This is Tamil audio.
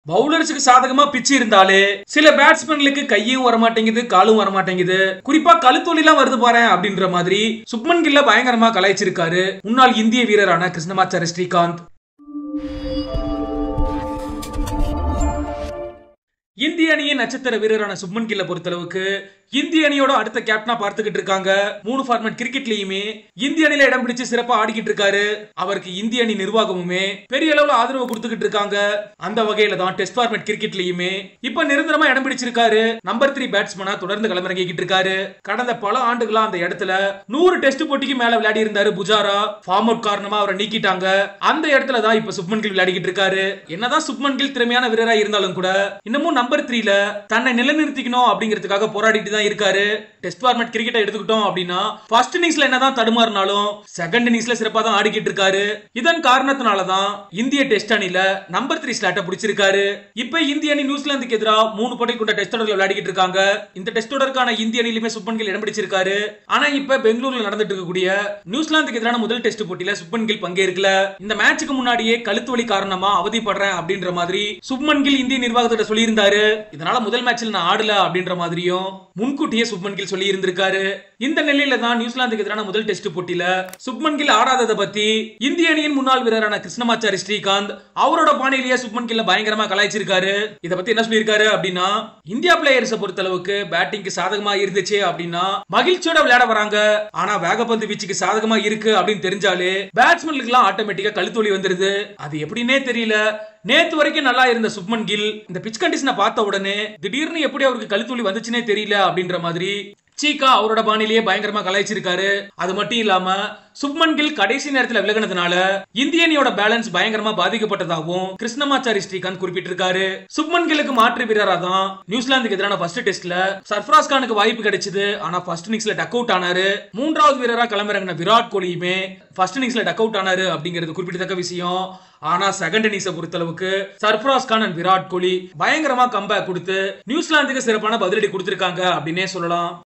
பவுலர்ஸுக்கு சாதகமா பிச்சு இருந்தாலே சில பேட்ஸ்மேன்களுக்கு கையும் வர மாட்டேங்குது காலும் வர மாட்டேங்குது குறிப்பா கழுத்தொலிலாம் வருது பாரு அப்படின்ற மாதிரி சுப்மன் கில்ல பயங்கரமா கலாய்ச்சிருக்காரு முன்னாள் இந்திய வீரரான கிருஷ்ணமாச்சாரி ஸ்ரீகாந்த் இந்திய அணியின் நட்சத்திர வீரரான சுப்மன் கில்ல பொறுத்தளவுக்கு இந்திய அணியோட அடுத்த கேப்டனா பார்த்துக்கிட்டு இருக்காங்க மூணு ஃபார்மேட் கிரிக்கெட்லயுமே இந்திய அணியில இடம் பிடிச்சு சிறப்பா ஆடிக்கிட்டு இருக்காரு அவருக்கு இந்திய அணி நிர்வாகமுமே பெரிய அளவுல ஆதரவு கொடுத்துக்கிட்டு இருக்காங்க அந்த வகையில தான் டெஸ்ட் ஃபார்மேட் கிரிக்கெட்லயுமே இப்ப நிரந்தரமா இடம் பிடிச்சிருக்காரு நம்பர் த்ரீ பேட்ஸ்மேனா தொடர்ந்து களமிறங்கிக்கிட்டு இருக்காரு கடந்த பல ஆண்டுகளா அந்த இடத்துல நூறு டெஸ்ட் போட்டிக்கு மேல விளையாடி இருந்தாரு புஜாரா ஃபார்ம் அவுட் காரணமா அவரை நீக்கிட்டாங்க அந்த இடத்துல தான் இப்ப சுப்மன் கில் விளையாடிக்கிட்டு இருக்காரு என்னதான் சுப்மன் கில் திறமையான வீரரா இருந்தாலும் கூட இன்னமும் நம்பர் த்ரீல தன்னை நிலைநிறுத்திக்கணும் அப்படிங்கிறதுக்காக போராடிட்டு தான் இருக்காரு டெஸ்ட் ஃபார்மேட் கிரிக்கெட்டை எடுத்துக்கிட்டோம் அப்படின்னா ஃபர்ஸ்ட் இன்னிங்ஸ்ல என்னதான் தடுமாறினாலும் செகண்ட் இன்னிங்ஸ்ல சிறப்பா தான் ஆடிக்கிட்டு இருக்காரு இதன் காரணத்தினால தான் இந்திய டெஸ்ட் அணில நம்பர் த்ரீ ஸ்லாட்டை பிடிச்சிருக்காரு இப்ப இந்திய அணி நியூசிலாந்துக்கு எதிராக மூணு போட்டி கொண்ட டெஸ்ட் தொடர்ல விளையாடிக்கிட்டு இருக்காங்க இந்த டெஸ்ட் தொடருக்கான இந்திய அணியிலுமே சுப்மன் கில் இடம் பிடிச்சிருக்காரு ஆனா இப்ப பெங்களூர்ல நடந்துட்டு இருக்கக்கூடிய நியூசிலாந்துக்கு எதிரான முதல் டெஸ்ட் போட்டியில சுப்மன் கில் பங்கேற்கல இந்த மேட்சுக்கு முன்னாடியே கழுத்து வலி காரணமா அவதிப்படுறேன் அப்படின்ற மாதிரி சுப்மன் கில் இந்திய நிர்வாகத்திட்ட சொல்லியிருந்தாரு இதனால முதல் மேட்ச்ல நான் ஆடல அப்படின்ற மாதிரியும் முன்கூட்டியே சுப்மன் கில் சொல்லி இருந்திருக்காரு இந்த நிலையில தான் நியூசிலாந்துக்கு எதிரான முதல் டெஸ்ட் போட்டியில சுப்மன் கில் ஆடாததை பத்தி இந்திய அணியின் முன்னாள் வீரரான கிருஷ்ணமாச்சாரி ஸ்ரீகாந்த் அவரோட பாணியிலேயே சுப்மன் கில்ல பயங்கரமா கலாய்ச்சிருக்காரு இத பத்தி என்ன சொல்லியிருக்காரு அப்படின்னா இந்தியா பிளேயர்ஸை பொறுத்தளவுக்கு பேட்டிங்க்கு சாதகமா இருந்துச்சு அப்படின்னா மகிழ்ச்சியோட விளையாட வராங்க ஆனா வேகப்பந்து வீச்சுக்கு சாதகமா இருக்கு அப்படின்னு தெரிஞ்சாலே பேட்ஸ்மேன்களுக்கு எல்லாம் ஆட்டோமேட்டிக்கா கழுத்தொலி வந்துருது அது எப்படின்னே தெரியல நேத்து வரைக்கும் நல்லா இருந்த சுப்மன் கில் இந்த பிச் கண்டிஷனை பார்த்த உடனே திடீர்னு எப்படி அவருக்கு கழுத்துளி வந்துச்சுன்னே தெரியல அப்படின்ற மாதிரி சீக்கா அவரோட பாணிலேயே பயங்கரமா கலாய்ச்சிருக்காரு அது மட்டும் இல்லாம சுப்மன் கில் கடைசி நேரத்துல விலகினதுனால இந்திய அணியோட பேலன்ஸ் பயங்கரமா பாதிக்கப்பட்டதாகவும் கிருஷ்ணமாச்சாரி ஸ்ரீகாந்த் குறிப்பிட்டிருக்காரு சுப்மன் கில்லுக்கு மாற்று வீரரா தான் நியூசிலாந்துக்கு எதிரான ஃபர்ஸ்ட் டெஸ்ட்ல சர்ஃப்ராஸ் கானுக்கு வாய்ப்பு கிடைச்சது ஆனா ஃபர்ஸ்ட் இன்னிங்ஸ்ல டக் அவுட் ஆனாரு மூன்றாவது வீரரா களமிறங்கின விராட் கோலியுமே ஃபர்ஸ்ட் இன்னிங்ஸ்ல டக் அவுட் ஆனாரு அப்படிங்கிறது குறிப்பிடத்தக்க விஷயம் ஆனா செகண்ட் இன்னிங்ஸை பொறுத்தளவுக்கு சர்ஃப்ராஸ் கான் அண்ட் விராட் கோலி பயங்கரமா கம்பேக் கொடுத்து நியூசிலாந்துக்கு சிறப்பான பதிலடி கொடுத்திருக்காங்க அப்படின்னே சொல்லலாம்